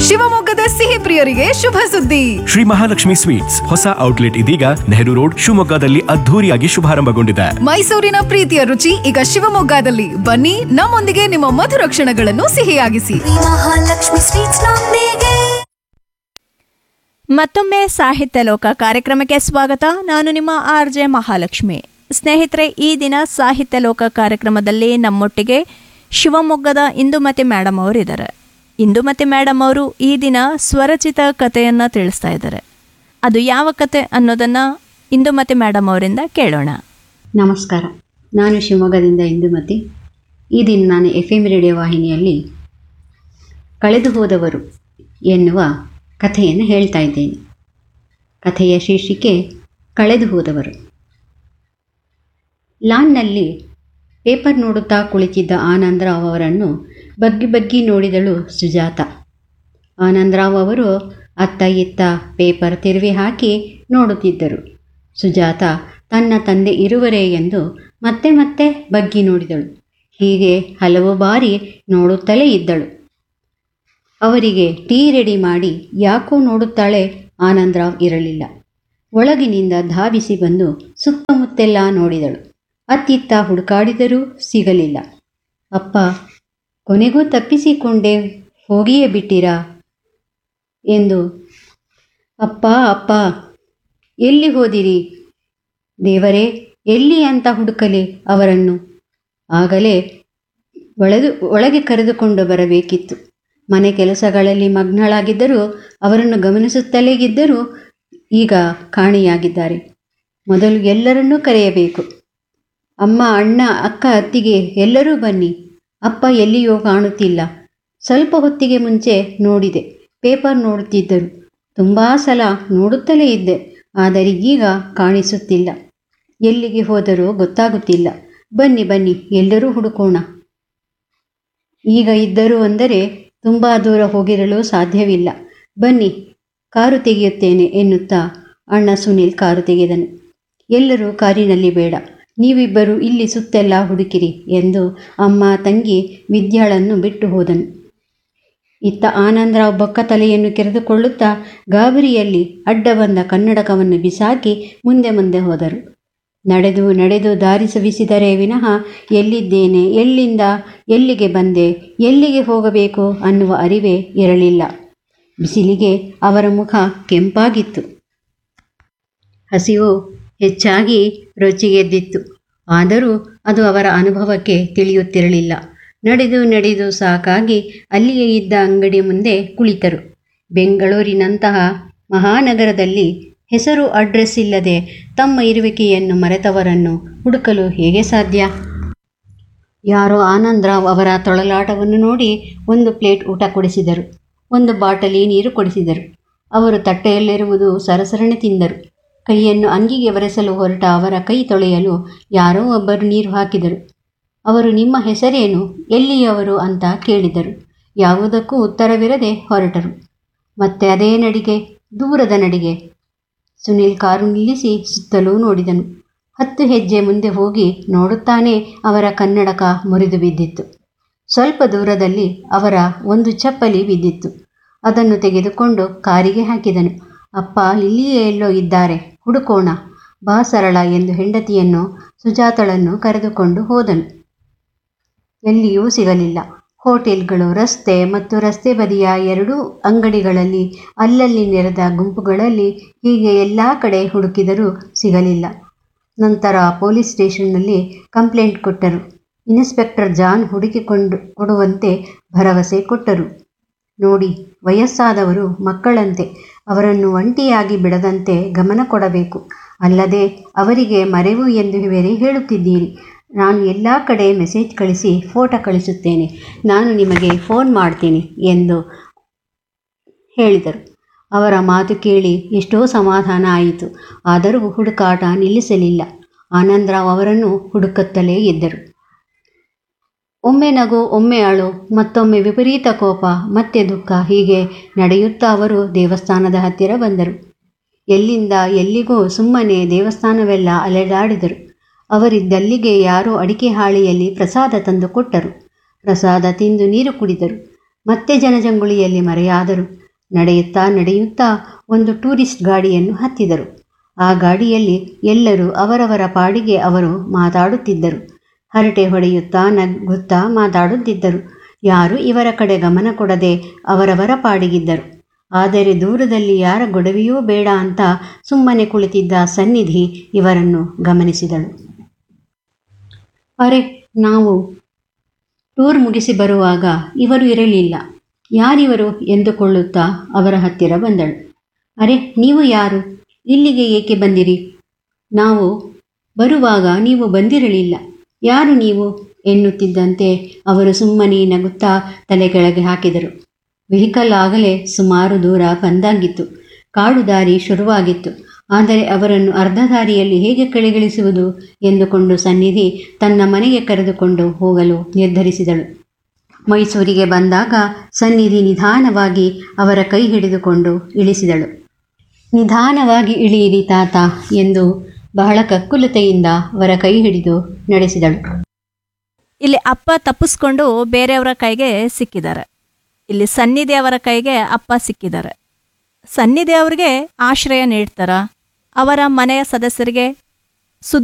ಶಿವಮೊಗ್ಗದ ಸಿಹಿ ಪ್ರಿಯರಿಗೆ ಶುಭ ಸುದ್ದಿ ಶ್ರೀ ಮಹಾಲಕ್ಷ್ಮಿ ಸ್ವೀಟ್ಸ್ ಹೊಸ ಔಟ್ಲೆಟ್ ಇದೀಗ ನೆಹರು ರೋಡ್ ಶಿವಮೊಗ್ಗದಲ್ಲಿ ಅದ್ಧೂರಿಯಾಗಿ ಶುಭಾರಂಭಗೊಂಡಿದೆ ಮೈಸೂರಿನ ಪ್ರೀತಿಯ ರುಚಿ ಈಗ ಶಿವಮೊಗ್ಗದಲ್ಲಿ ಬನ್ನಿ ನಮ್ಮೊಂದಿಗೆ ನಿಮ್ಮ ಮಧುರ ಕ್ಷಣಗಳನ್ನು ಸಿಹಿಯಾಗಿಸಿ ಮಹಾಲಕ್ಷ್ಮಿ ಸ್ವೀಟ್ಸ್ ನೊಂದಿಗೆ ಮತ್ತೊಮ್ಮೆ ಸಾಹಿತ್ಯ ಲೋಕ ಕಾರ್ಯಕ್ರಮಕ್ಕೆ ಸ್ವಾಗತ ನಾನು ನಿಮ್ಮ ಆರ್ ಜೆ ಮಹಾಲಕ್ಷ್ಮಿ ಸ್ನೇಹಿತರೆ ಈ ದಿನ ಸಾಹಿತ್ಯ ಲೋಕ ಕಾರ್ಯಕ್ರಮದಲ್ಲಿ ನಮ್ಮೊಟ್ಟಿಗೆ ಶಿವಮೊಗ್ಗದ ಇಂದುಮತಿ ಮೇಡಮ್ ಅವರು ಇದ್ದಾರೆ ಇಂದುಮತಿ ಮೇಡಮ್ ಅವರು ಈ ದಿನ ಸ್ವರಚಿತ ಕಥೆಯನ್ನು ತಿಳಿಸ್ತಾ ಇದ್ದಾರೆ ಅದು ಯಾವ ಕತೆ ಅನ್ನೋದನ್ನು ಇಂದುಮತಿ ಮೇಡಮ್ ಅವರಿಂದ ಕೇಳೋಣ ನಮಸ್ಕಾರ ನಾನು ಶಿವಮೊಗ್ಗದಿಂದ ಇಂದುಮತಿ ಈ ದಿನ ನಾನು ಎಫ್ ಎಂ ರೇಡಿಯೋ ವಾಹಿನಿಯಲ್ಲಿ ಕಳೆದು ಹೋದವರು ಎನ್ನುವ ಕಥೆಯನ್ನು ಹೇಳ್ತಾ ಇದ್ದೇನೆ ಕಥೆಯ ಶೀರ್ಷಿಕೆ ಕಳೆದು ಹೋದವರು ಲಾನ್ನಲ್ಲಿ ಪೇಪರ್ ನೋಡುತ್ತಾ ಕುಳಿತಿದ್ದ ಆನಂದರಾವ್ ಅವರನ್ನು ಬಗ್ಗಿ ಬಗ್ಗಿ ನೋಡಿದಳು ಸುಜಾತ ಆನಂದರಾವ್ ಅವರು ಅತ್ತ ಇತ್ತ ಪೇಪರ್ ತಿರುವಿ ಹಾಕಿ ನೋಡುತ್ತಿದ್ದರು ಸುಜಾತ ತನ್ನ ತಂದೆ ಇರುವರೇ ಎಂದು ಮತ್ತೆ ಮತ್ತೆ ಬಗ್ಗಿ ನೋಡಿದಳು ಹೀಗೆ ಹಲವು ಬಾರಿ ನೋಡುತ್ತಲೇ ಇದ್ದಳು ಅವರಿಗೆ ಟೀ ರೆಡಿ ಮಾಡಿ ಯಾಕೋ ನೋಡುತ್ತಾಳೆ ಆನಂದರಾವ್ ಇರಲಿಲ್ಲ ಒಳಗಿನಿಂದ ಧಾವಿಸಿ ಬಂದು ಸುತ್ತಮುತ್ತೆಲ್ಲ ನೋಡಿದಳು ಅತ್ತಿತ್ತ ಹುಡುಕಾಡಿದರೂ ಸಿಗಲಿಲ್ಲ ಅಪ್ಪ ಕೊನೆಗೂ ತಪ್ಪಿಸಿಕೊಂಡೇ ಹೋಗಿಯೇ ಬಿಟ್ಟಿರಾ ಎಂದು ಅಪ್ಪ ಅಪ್ಪ ಎಲ್ಲಿ ಹೋದಿರಿ ದೇವರೇ ಎಲ್ಲಿ ಅಂತ ಹುಡುಕಲಿ ಅವರನ್ನು ಆಗಲೇ ಒಳೆದು ಒಳಗೆ ಕರೆದುಕೊಂಡು ಬರಬೇಕಿತ್ತು ಮನೆ ಕೆಲಸಗಳಲ್ಲಿ ಮಗ್ನಳಾಗಿದ್ದರೂ ಅವರನ್ನು ಗಮನಿಸುತ್ತಲೇ ಇದ್ದರೂ ಈಗ ಕಾಣೆಯಾಗಿದ್ದಾರೆ ಮೊದಲು ಎಲ್ಲರನ್ನೂ ಕರೆಯಬೇಕು ಅಮ್ಮ ಅಣ್ಣ ಅಕ್ಕ ಅತ್ತಿಗೆ ಎಲ್ಲರೂ ಬನ್ನಿ ಅಪ್ಪ ಎಲ್ಲಿಯೋ ಕಾಣುತ್ತಿಲ್ಲ ಸ್ವಲ್ಪ ಹೊತ್ತಿಗೆ ಮುಂಚೆ ನೋಡಿದೆ ಪೇಪರ್ ನೋಡುತ್ತಿದ್ದರು ತುಂಬ ಸಲ ನೋಡುತ್ತಲೇ ಇದ್ದೆ ಆದರೆ ಈಗ ಕಾಣಿಸುತ್ತಿಲ್ಲ ಎಲ್ಲಿಗೆ ಹೋದರೋ ಗೊತ್ತಾಗುತ್ತಿಲ್ಲ ಬನ್ನಿ ಬನ್ನಿ ಎಲ್ಲರೂ ಹುಡುಕೋಣ ಈಗ ಇದ್ದರು ಅಂದರೆ ತುಂಬ ದೂರ ಹೋಗಿರಲು ಸಾಧ್ಯವಿಲ್ಲ ಬನ್ನಿ ಕಾರು ತೆಗೆಯುತ್ತೇನೆ ಎನ್ನುತ್ತಾ ಅಣ್ಣ ಸುನಿಲ್ ಕಾರು ತೆಗೆದನು ಎಲ್ಲರೂ ಕಾರಿನಲ್ಲಿ ಬೇಡ ನೀವಿಬ್ಬರು ಇಲ್ಲಿ ಸುತ್ತೆಲ್ಲ ಹುಡುಕಿರಿ ಎಂದು ಅಮ್ಮ ತಂಗಿ ವಿದ್ಯಾಳನ್ನು ಬಿಟ್ಟು ಹೋದನು ಇತ್ತ ಆನಂದರಾವ್ ಬೊಕ್ಕ ತಲೆಯನ್ನು ಕೆರೆದುಕೊಳ್ಳುತ್ತಾ ಗಾಬರಿಯಲ್ಲಿ ಅಡ್ಡ ಬಂದ ಕನ್ನಡಕವನ್ನು ಬಿಸಾಕಿ ಮುಂದೆ ಮುಂದೆ ಹೋದರು ನಡೆದು ನಡೆದು ದಾರಿ ಸವಿಸಿದರೆ ವಿನಃ ಎಲ್ಲಿದ್ದೇನೆ ಎಲ್ಲಿಂದ ಎಲ್ಲಿಗೆ ಬಂದೆ ಎಲ್ಲಿಗೆ ಹೋಗಬೇಕು ಅನ್ನುವ ಅರಿವೇ ಇರಲಿಲ್ಲ ಬಿಸಿಲಿಗೆ ಅವರ ಮುಖ ಕೆಂಪಾಗಿತ್ತು ಹಸಿವು ಹೆಚ್ಚಾಗಿ ರುಚಿಗೆದ್ದಿತ್ತು ಆದರೂ ಅದು ಅವರ ಅನುಭವಕ್ಕೆ ತಿಳಿಯುತ್ತಿರಲಿಲ್ಲ ನಡೆದು ನಡೆದು ಸಾಕಾಗಿ ಅಲ್ಲಿಯೇ ಇದ್ದ ಅಂಗಡಿ ಮುಂದೆ ಕುಳಿತರು ಬೆಂಗಳೂರಿನಂತಹ ಮಹಾನಗರದಲ್ಲಿ ಹೆಸರು ಅಡ್ರೆಸ್ ಇಲ್ಲದೆ ತಮ್ಮ ಇರುವಿಕೆಯನ್ನು ಮರೆತವರನ್ನು ಹುಡುಕಲು ಹೇಗೆ ಸಾಧ್ಯ ಯಾರೋ ಆನಂದರಾವ್ ಅವರ ತೊಳಲಾಟವನ್ನು ನೋಡಿ ಒಂದು ಪ್ಲೇಟ್ ಊಟ ಕೊಡಿಸಿದರು ಒಂದು ಬಾಟಲಿ ನೀರು ಕೊಡಿಸಿದರು ಅವರು ತಟ್ಟೆಯಲ್ಲಿರುವುದು ಸರಸರಣೆ ತಿಂದರು ಕೈಯನ್ನು ಅಂಗಿಗೆ ಒರೆಸಲು ಹೊರಟ ಅವರ ಕೈ ತೊಳೆಯಲು ಯಾರೋ ಒಬ್ಬರು ನೀರು ಹಾಕಿದರು ಅವರು ನಿಮ್ಮ ಹೆಸರೇನು ಎಲ್ಲಿಯವರು ಅಂತ ಕೇಳಿದರು ಯಾವುದಕ್ಕೂ ಉತ್ತರವಿರದೆ ಹೊರಟರು ಮತ್ತೆ ಅದೇ ನಡಿಗೆ ದೂರದ ನಡಿಗೆ ಸುನಿಲ್ ಕಾರು ನಿಲ್ಲಿಸಿ ಸುತ್ತಲೂ ನೋಡಿದನು ಹತ್ತು ಹೆಜ್ಜೆ ಮುಂದೆ ಹೋಗಿ ನೋಡುತ್ತಾನೆ ಅವರ ಕನ್ನಡಕ ಮುರಿದು ಬಿದ್ದಿತ್ತು ಸ್ವಲ್ಪ ದೂರದಲ್ಲಿ ಅವರ ಒಂದು ಚಪ್ಪಲಿ ಬಿದ್ದಿತ್ತು ಅದನ್ನು ತೆಗೆದುಕೊಂಡು ಕಾರಿಗೆ ಹಾಕಿದನು ಅಪ್ಪ ಇಲ್ಲಿಯೇ ಎಲ್ಲೋ ಇದ್ದಾರೆ ಹುಡುಕೋಣ ಬಾ ಸರಳ ಎಂದು ಹೆಂಡತಿಯನ್ನು ಸುಜಾತಳನ್ನು ಕರೆದುಕೊಂಡು ಹೋದನು ಎಲ್ಲಿಯೂ ಸಿಗಲಿಲ್ಲ ಹೋಟೆಲ್ಗಳು ರಸ್ತೆ ಮತ್ತು ರಸ್ತೆ ಬದಿಯ ಎರಡೂ ಅಂಗಡಿಗಳಲ್ಲಿ ಅಲ್ಲಲ್ಲಿ ನೆರೆದ ಗುಂಪುಗಳಲ್ಲಿ ಹೀಗೆ ಎಲ್ಲ ಕಡೆ ಹುಡುಕಿದರೂ ಸಿಗಲಿಲ್ಲ ನಂತರ ಪೊಲೀಸ್ ಸ್ಟೇಷನ್ನಲ್ಲಿ ಕಂಪ್ಲೇಂಟ್ ಕೊಟ್ಟರು ಇನ್ಸ್ಪೆಕ್ಟರ್ ಜಾನ್ ಹುಡುಕಿಕೊಂಡು ಕೊಡುವಂತೆ ಭರವಸೆ ಕೊಟ್ಟರು ನೋಡಿ ವಯಸ್ಸಾದವರು ಮಕ್ಕಳಂತೆ ಅವರನ್ನು ಒಂಟಿಯಾಗಿ ಬಿಡದಂತೆ ಗಮನ ಕೊಡಬೇಕು ಅಲ್ಲದೆ ಅವರಿಗೆ ಮರೆವು ಎಂದು ಬೇರೆ ಹೇಳುತ್ತಿದ್ದೀರಿ ನಾನು ಎಲ್ಲ ಕಡೆ ಮೆಸೇಜ್ ಕಳಿಸಿ ಫೋಟೋ ಕಳಿಸುತ್ತೇನೆ ನಾನು ನಿಮಗೆ ಫೋನ್ ಮಾಡ್ತೀನಿ ಎಂದು ಹೇಳಿದರು ಅವರ ಮಾತು ಕೇಳಿ ಎಷ್ಟೋ ಸಮಾಧಾನ ಆಯಿತು ಆದರೂ ಹುಡುಕಾಟ ನಿಲ್ಲಿಸಲಿಲ್ಲ ಆನಂದರಾವ್ ಅವರನ್ನು ಹುಡುಕುತ್ತಲೇ ಇದ್ದರು ಒಮ್ಮೆ ನಗು ಒಮ್ಮೆ ಅಳು ಮತ್ತೊಮ್ಮೆ ವಿಪರೀತ ಕೋಪ ಮತ್ತೆ ದುಃಖ ಹೀಗೆ ನಡೆಯುತ್ತಾ ಅವರು ದೇವಸ್ಥಾನದ ಹತ್ತಿರ ಬಂದರು ಎಲ್ಲಿಂದ ಎಲ್ಲಿಗೂ ಸುಮ್ಮನೆ ದೇವಸ್ಥಾನವೆಲ್ಲ ಅಲೆದಾಡಿದರು ಅವರಿದ್ದಲ್ಲಿಗೆ ಯಾರೋ ಅಡಿಕೆ ಹಾಳೆಯಲ್ಲಿ ಪ್ರಸಾದ ತಂದು ಕೊಟ್ಟರು ಪ್ರಸಾದ ತಿಂದು ನೀರು ಕುಡಿದರು ಮತ್ತೆ ಜನಜಂಗುಳಿಯಲ್ಲಿ ಮರೆಯಾದರು ನಡೆಯುತ್ತಾ ನಡೆಯುತ್ತಾ ಒಂದು ಟೂರಿಸ್ಟ್ ಗಾಡಿಯನ್ನು ಹತ್ತಿದರು ಆ ಗಾಡಿಯಲ್ಲಿ ಎಲ್ಲರೂ ಅವರವರ ಪಾಡಿಗೆ ಅವರು ಮಾತಾಡುತ್ತಿದ್ದರು ಹರಟೆ ಹೊಡೆಯುತ್ತಾ ನಗುತ್ತಾ ಮಾತಾಡುತ್ತಿದ್ದರು ಯಾರು ಇವರ ಕಡೆ ಗಮನ ಕೊಡದೆ ಅವರವರ ಪಾಡಿಗಿದ್ದರು ಆದರೆ ದೂರದಲ್ಲಿ ಯಾರ ಗೊಡವೆಯೂ ಬೇಡ ಅಂತ ಸುಮ್ಮನೆ ಕುಳಿತಿದ್ದ ಸನ್ನಿಧಿ ಇವರನ್ನು ಗಮನಿಸಿದಳು ಅರೆ ನಾವು ಟೂರ್ ಮುಗಿಸಿ ಬರುವಾಗ ಇವರು ಇರಲಿಲ್ಲ ಯಾರಿವರು ಎಂದುಕೊಳ್ಳುತ್ತಾ ಅವರ ಹತ್ತಿರ ಬಂದಳು ಅರೆ ನೀವು ಯಾರು ಇಲ್ಲಿಗೆ ಏಕೆ ಬಂದಿರಿ ನಾವು ಬರುವಾಗ ನೀವು ಬಂದಿರಲಿಲ್ಲ ಯಾರು ನೀವು ಎನ್ನುತ್ತಿದ್ದಂತೆ ಅವರು ಸುಮ್ಮನೆ ನಗುತ್ತಾ ತಲೆ ಕೆಳಗೆ ಹಾಕಿದರು ವೆಹಿಕಲ್ ಆಗಲೇ ಸುಮಾರು ದೂರ ಬಂದಾಗಿತ್ತು ಕಾಡು ದಾರಿ ಶುರುವಾಗಿತ್ತು ಆದರೆ ಅವರನ್ನು ಅರ್ಧ ದಾರಿಯಲ್ಲಿ ಹೇಗೆ ಕೆಳಗಿಳಿಸುವುದು ಎಂದುಕೊಂಡು ಸನ್ನಿಧಿ ತನ್ನ ಮನೆಗೆ ಕರೆದುಕೊಂಡು ಹೋಗಲು ನಿರ್ಧರಿಸಿದಳು ಮೈಸೂರಿಗೆ ಬಂದಾಗ ಸನ್ನಿಧಿ ನಿಧಾನವಾಗಿ ಅವರ ಕೈ ಹಿಡಿದುಕೊಂಡು ಇಳಿಸಿದಳು ನಿಧಾನವಾಗಿ ಇಳಿಯಿರಿ ತಾತ ಎಂದು ಬಹಳ ಕಕ್ಕುಲತೆಯಿಂದ ಅವರ ಕೈ ಹಿಡಿದು ನಡೆಸಿದಳು ಇಲ್ಲಿ ಅಪ್ಪ ತಪ್ಪಿಸ್ಕೊಂಡು ಬೇರೆಯವರ ಕೈಗೆ ಸಿಕ್ಕಿದ್ದಾರೆ ಇಲ್ಲಿ ಸನ್ನಿಧಿ ಅವರ ಕೈಗೆ ಅಪ್ಪ ಸಿಕ್ಕಿದ್ದಾರೆ ಸನ್ನಿಧಿ ಅವ್ರಿಗೆ ಆಶ್ರಯ ನೀಡ್ತಾರ ಅವರ ಮನೆಯ ಸದಸ್ಯರಿಗೆ